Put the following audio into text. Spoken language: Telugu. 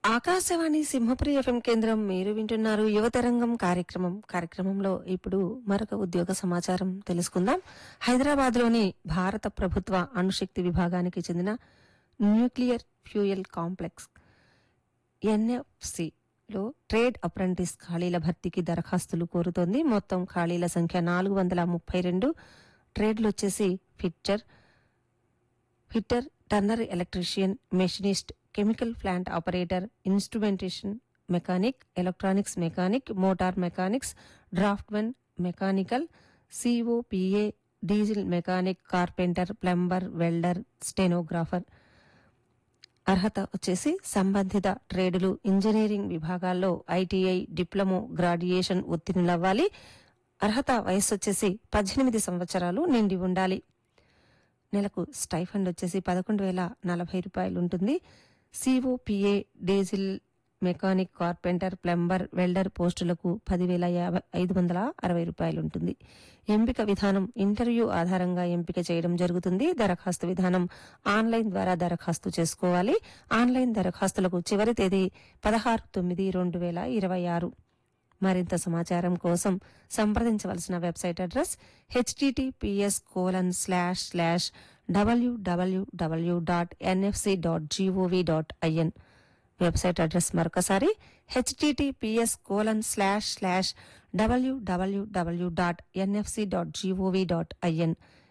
ఆకాశవాణి సింహపురి ఎఫ్ఎం కేంద్రం మీరు వింటున్నారు యువతరంగం కార్యక్రమం కార్యక్రమంలో ఇప్పుడు మరొక ఉద్యోగ సమాచారం తెలుసుకుందాం హైదరాబాద్ లోని భారత ప్రభుత్వ అణుశక్తి విభాగానికి చెందిన న్యూక్లియర్ ఫ్యూయల్ కాంప్లెక్స్ ఎన్ఎఫ్సి లో ట్రేడ్ అప్రెంటిస్ ఖాళీల భర్తీకి దరఖాస్తులు కోరుతోంది మొత్తం ఖాళీల సంఖ్య నాలుగు వందల ముప్పై రెండు ట్రేడ్లు వచ్చేసి fitter fitter turner electrician machinist chemical plant operator instrumentation mechanic electronics mechanic motor mechanics draftsmen mechanical COPA diesel mechanic carpenter plumber welder stenographer అర్హత వచ్చేసి సంబంధిత ట్రేడులు ఇంజనీరింగ్ విభాగాల్లో ఐటీఐ డిప్లొమో గ్రాడ్యుయేషన్ ఉత్తీర్ణులవ్వాలి అర్హత వయస్సు వచ్చేసి పద్దెనిమిది సంవత్సరాలు నిండి ఉండాలి నెలకు స్టైఫండ్ వచ్చేసి పదకొండు వేల నలభై రూపాయలు ఉంటుంది COPA diesel mechanic carpenter plumber welder పోస్టులకు పదివేల యాభై ఐదు వందల అరవై రూపాయలు ఉంటుంది ఎంపిక విధానం ఇంటర్వ్యూ ఆధారంగా ఎంపిక చేయడం జరుగుతుంది దరఖాస్తు విధానం ఆన్లైన్ ద్వారా దరఖాస్తు చేసుకోవాలి ఆన్లైన్ దరఖాస్తులకు చివరి తేదీ పదహారు తొమ్మిది రెండు వేల ఇరవై ఆరు మరింత సమాచారం కోసం సంప్రదించవలసిన website address HTTPS colon slash slash WWW dot NFC dot GOV dot IN website address మరొకసారి HTTPS colon slash slash WWW dot NFC dot GOV dot IN